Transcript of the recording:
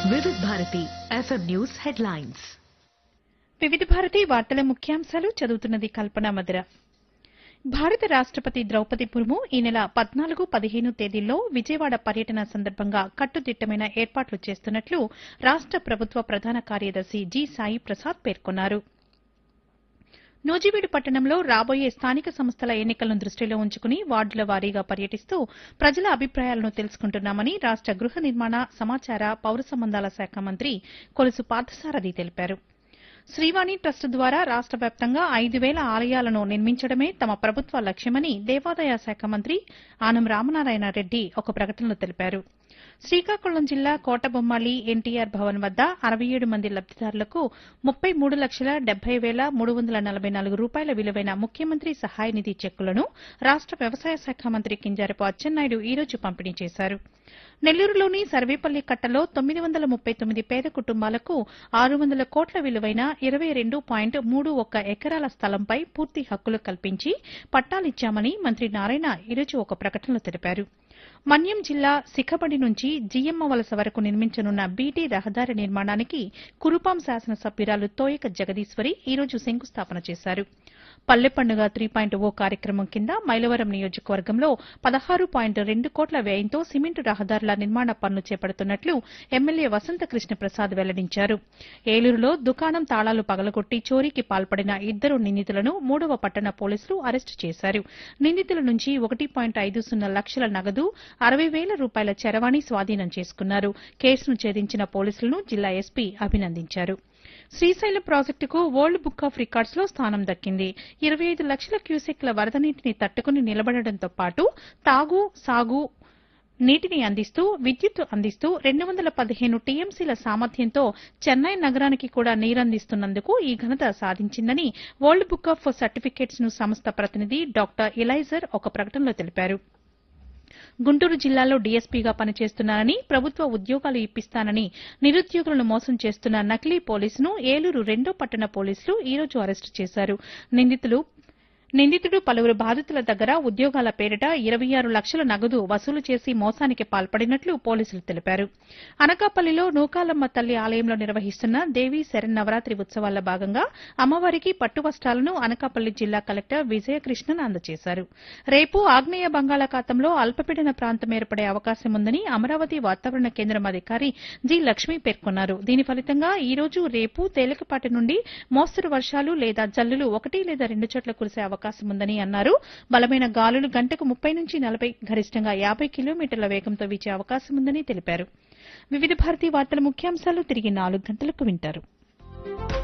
వివిధ Bharati FM news headlines వివిధ భారతి వార్తల ముఖ్యాంశాలు చదువుతున్నది కల్పన మధుర భారత రాష్టపతి ద్రౌపది ముర్ము ఈ నెల పద్నాలుగు పదిహేను తేదీల్లో విజయవాడ పర్యటన సందర్భంగా కట్టుదిట్టమైన ఏర్పాట్లు చేస్తున్నట్లు రాష్ట ప్రభుత్వ ప్రధాన కార్యదర్శి జి సాయి ప్రసాద్ పేర్కొన్నారు నూజివీడు పట్టణంలో రాబోయే స్థానిక సంస్థల ఎన్నికలను దృష్టిలో ఉంచుకుని వార్డుల వారీగా పర్యటిస్తూ ప్రజల అభిప్రాయాలను తెలుసుకుంటున్నామని రాష్ట గృహ నిర్మాణ సమాచార పౌర సంబంధాల శాఖ మంత్రి కొలుసు పార్థసారథి తెలిపారు శ్రీవాణి ట్రస్ట్ ద్వారా రాష్ట వ్యాప్తంగా ఐదు వేల ఆలయాలను నిర్మించడమే తమ ప్రభుత్వ లక్ష్యమని దేవాదాయ శాఖ మంత్రి ఆనం రామనారాయణ రెడ్డి ఒక ప్రకటనలో తెలిపారు శ్రీకాకుళం జిల్లా కోటబొమ్మాళి ఎన్టీఆర్ భవన్ వద్ద అరవై ఏడు మంది లబ్దిదారులకు ముప్పై మూడు లక్షల డెబ్బై వేల మూడు వందల నలభై నాలుగు రూపాయల విలువైన ముఖ్యమంత్రి సహాయ నిధి చెక్కులను రాష్ట వ్యవసాయ శాఖ మంత్రి కింజారపు అచ్చెన్నాయుడు ఈ రోజు పంపిణీ చేశారు నెల్లూరులోని సర్వేపల్లి కట్టలో తొమ్మిది వందల ముప్పై తొమ్మిది పేద కుటుంబాలకు ఆరు వందల కోట్ల విలువైన ఇరవై రెండు పాయింట్ మూడు ఒక్క ఎకరాల స్థలంపై పూర్తి హక్కులు కల్పించి పట్టాలిచ్చామని మంత్రి నారాయణ ఈరోజు ఒక ప్రకటనలో తెలిపారు మన్యం జిల్లా సిఖబడి నుంచి జిఎమ్మ వలస వరకు నిర్మించనున్న బీటీ రహదారి నిర్మాణానికి కురుపాం శాసనసభ్యురాలు తోయక జగదీశ్వరి ఈ రోజు శంకుస్థాపన చేశారు పల్లె పండుగ త్రీ పాయింట్ ఓ కార్యక్రమం కింద మైలవరం నియోజకవర్గంలో పదహారు పాయింట్ రెండు కోట్ల వ్యయంతో సిమెంటు రహదారుల నిర్మాణ పనులు చేపడుతున్నట్లు ఎమ్మెల్యే వసంత కృష్ణ ప్రసాద్ వెల్లడించారు ఏలూరులో దుకాణం తాళాలు పగలగొట్టి చోరీకి పాల్పడిన ఇద్దరు నిందితులను మూడవ పట్టణ పోలీసులు అరెస్టు చేశారు నిందితుల నుంచి ఒకటి పాయింట్ ఐదు సున్నా లక్షల నగదు అరవై వేల రూపాయల చరవాణి స్వాధీనం చేసుకున్నారు కేసును ఛేదించిన పోలీసులను జిల్లా ఎస్పీ అభినందించారు శ్రీశైలం ప్రాజెక్టుకు వరల్డ్ బుక్ ఆఫ్ రికార్డ్స్ లో స్థానం దక్కింది ఇరవై ఐదు లక్షల క్యూసెక్ల వరద నీటిని తట్టుకుని నిలబడడంతో పాటు తాగు సాగు నీటిని అందిస్తూ విద్యుత్ అందిస్తూ రెండు వందల పదిహేను టీఎంసీల సామర్థ్యంతో చెన్నై నగరానికి కూడా నీరందిస్తున్నందుకు ఈ ఘనత సాధించిందని వరల్డ్ బుక్ ఆఫ్ సర్టిఫికేట్స్ ను సంస్థ ప్రతినిధి డాక్టర్ ఎలైజర్ ఒక ప్రకటనలో తెలిపారు గుంటూరు జిల్లాలో డీఎస్పీగా పనిచేస్తున్నానని ప్రభుత్వ ఉద్యోగాలు ఇప్పిస్తానని నిరుద్యోగులను మోసం చేస్తున్న నకిలీ పోలీసును ఏలూరు రెండో పట్టణ పోలీసులు ఈ రోజు అరెస్టు చేశారు నిందితులు నిందితుడు పలువురు బాధితుల దగ్గర ఉద్యోగాల పేరిట ఇరవై ఆరు లక్షల నగదు వసూలు చేసి మోసానికి పాల్పడినట్లు పోలీసులు తెలిపారు అనకాపల్లిలో నూకాలమ్మ తల్లి ఆలయంలో నిర్వహిస్తున్న దేవీ శరన్నవరాత్రి ఉత్సవాల్లో భాగంగా అమ్మవారికి పట్టు వస్త్రాలను అనకాపల్లి జిల్లా కలెక్టర్ విజయకృష్ణన్ అందజేశారు రేపు ఆగ్నేయ బంగాళాఖాతంలో అల్పపీడన ప్రాంతం ఏర్పడే అవకాశం ఉందని అమరావతి వాతావరణ కేంద్రం అధికారి జి లక్ష్మి పేర్కొన్నారు దీని ఫలితంగా ఈ రోజు రేపు తేలికపాటి నుండి మోస్తరు వర్షాలు లేదా జల్లులు ఒకటి లేదా రెండు చోట్ల కురిసే అవకాశం ఉందని అన్నారు బలమైన గాలులు గంటకు ముప్పై నుంచి నలభై గరిష్టంగా యాబై కిలోమీటర్ల వేగంతో వీచే అవకాశం ఉందని తెలిపారు వివిధ భారతీ వార్తల ముఖ్యాంశాలు తిరిగి నాలుగు గంటలకు వింటారు